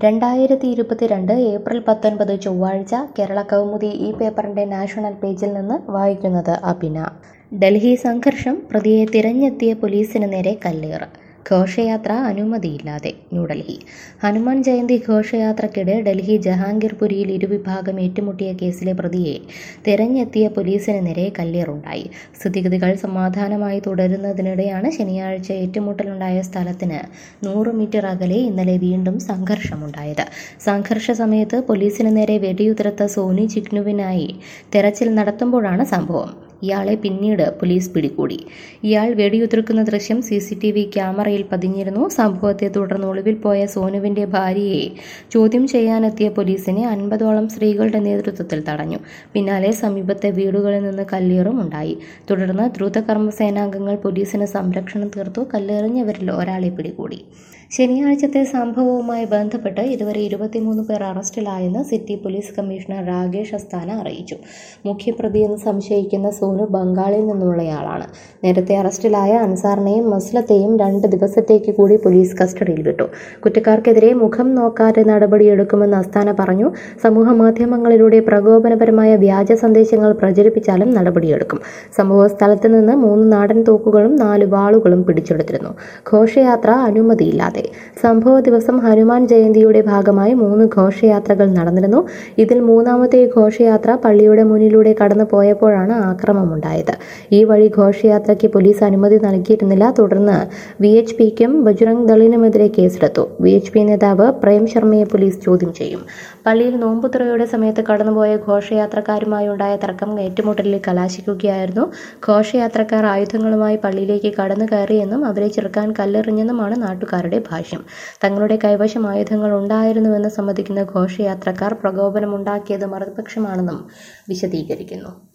രണ്ടായിരത്തി ഇരുപത്തിരണ്ട് ഏപ്രിൽ പത്തൊൻപത് ചൊവ്വാഴ്ച കേരള കൗമുദി ഈ പേപ്പറിന്റെ നാഷണൽ പേജിൽ നിന്ന് വായിക്കുന്നത് അഭിന ഡൽഹി സംഘർഷം പ്രതിയെ തിരഞ്ഞെത്തിയ പോലീസിന് നേരെ കല്ലേറ് ഘോഷയാത്ര അനുമതിയില്ലാതെ ന്യൂഡൽഹി ഹനുമാൻ ജയന്തി ഘോഷയാത്രയ്ക്കിടെ ഡൽഹി ജഹാംഗീർപുരിയിൽ ഇരുവിഭാഗം ഏറ്റുമുട്ടിയ കേസിലെ പ്രതിയെ തിരഞ്ഞെത്തിയ പോലീസിന് നേരെ കല്ലേറുണ്ടായി സ്ഥിതിഗതികൾ സമാധാനമായി തുടരുന്നതിനിടെയാണ് ശനിയാഴ്ച ഏറ്റുമുട്ടലുണ്ടായ സ്ഥലത്തിന് നൂറ് മീറ്റർ അകലെ ഇന്നലെ വീണ്ടും സംഘർഷമുണ്ടായത് സംഘർഷ സമയത്ത് പോലീസിന് നേരെ വെടിയുതിർത്ത സോനി ചിഗ്നുവിനായി തെരച്ചിൽ നടത്തുമ്പോഴാണ് സംഭവം ഇയാളെ പിന്നീട് പോലീസ് പിടികൂടി ഇയാൾ വെടിയുതിർക്കുന്ന ദൃശ്യം സി സി ടി വി ക്യാമറയിൽ പതിഞ്ഞിരുന്നു സംഭവത്തെ തുടർന്ന് ഒളിവിൽ പോയ സോനുവിന്റെ ഭാര്യയെ ചോദ്യം ചെയ്യാനെത്തിയ പോലീസിനെ അൻപതോളം സ്ത്രീകളുടെ നേതൃത്വത്തിൽ തടഞ്ഞു പിന്നാലെ സമീപത്തെ വീടുകളിൽ നിന്ന് കല്ലേറും ഉണ്ടായി തുടർന്ന് ദ്രുതകർമ്മ സേനാംഗങ്ങൾ പോലീസിന് സംരക്ഷണം തീർത്തു കല്ലെറിഞ്ഞവരിൽ ഒരാളെ പിടികൂടി ശനിയാഴ്ചത്തെ സംഭവവുമായി ബന്ധപ്പെട്ട് ഇതുവരെ ഇരുപത്തിമൂന്ന് പേർ അറസ്റ്റിലായെന്ന് city police commissioner Rakesh Asthana അറിയിച്ചു മുഖ്യപ്രതിയെന്ന് സംശയിക്കുന്ന സോനു ബംഗാളിൽ നിന്നുള്ളയാളാണ് നേരത്തെ അറസ്റ്റിലായ അൻസാറിനെയും മസ്ലത്തെയും രണ്ട് ദിവസത്തേക്ക് കൂടി പോലീസ് കസ്റ്റഡിയിൽ വിട്ടു കുറ്റക്കാർക്കെതിരെ മുഖം നോക്കാതെ നടപടിയെടുക്കുമെന്ന് അസ്താന പറഞ്ഞു സമൂഹ മാധ്യമങ്ങളിലൂടെ പ്രകോപനപരമായ വ്യാജ സന്ദേശങ്ങൾ പ്രചരിപ്പിച്ചാലും നടപടിയെടുക്കും സംഭവ സ്ഥലത്ത് നിന്ന് മൂന്ന് നാടൻ തോക്കുകളും നാല് വാളുകളും പിടിച്ചെടുത്തിരുന്നു ഘോഷയാത്ര അനുമതിയില്ലാതെ സംഭവ ദിവസം ഹനുമാൻ ജയന്തിയുടെ ഭാഗമായി മൂന്ന് ഘോഷയാത്രകൾ നടന്നിരുന്നു ഇതിൽ മൂന്നാമത്തെ ഘോഷയാത്ര പള്ളിയുടെ മുന്നിലൂടെ കടന്നു പോയപ്പോഴാണ് ആക്രമമുണ്ടായത് ഈ വഴി ഘോഷയാത്രയ്ക്ക് പോലീസ് അനുമതി നൽകിയിരുന്നില്ല തുടർന്ന് വി എച്ച് പിക്കും ബജുറംഗ് ദളിനുമെതിരെ കേസെടുത്തു വി എച്ച് പി നേതാവ് പ്രേം ശർമ്മയെ പോലീസ് ചോദ്യം ചെയ്യും പള്ളിയിൽ നോമ്പുതുറയുടെ സമയത്ത് കടന്നുപോയ ഘോഷയാത്രക്കാരുമായി ഉണ്ടായ തർക്കം ഏറ്റുമുട്ടലിൽ കലാശിക്കുകയായിരുന്നു ഘോഷയാത്രക്കാർ ആയുധങ്ങളുമായി പള്ളിയിലേക്ക് കടന്നു കയറിയെന്നും അവരെ ചെറുക്കാൻ കല്ലെറിഞ്ഞെന്നുമാണ് നാട്ടുകാരുടെ ഭാഷ്യം തങ്ങളുടെ കൈവശം ആയുധങ്ങൾ ഉണ്ടായിരുന്നുവെന്ന് സമ്മതിക്കുന്ന ഘോഷയാത്രക്കാർ പ്രകോപനമുണ്ടാക്കിയത് മറുപക്ഷമാണെന്നും വിശദീകരിക്കുന്നു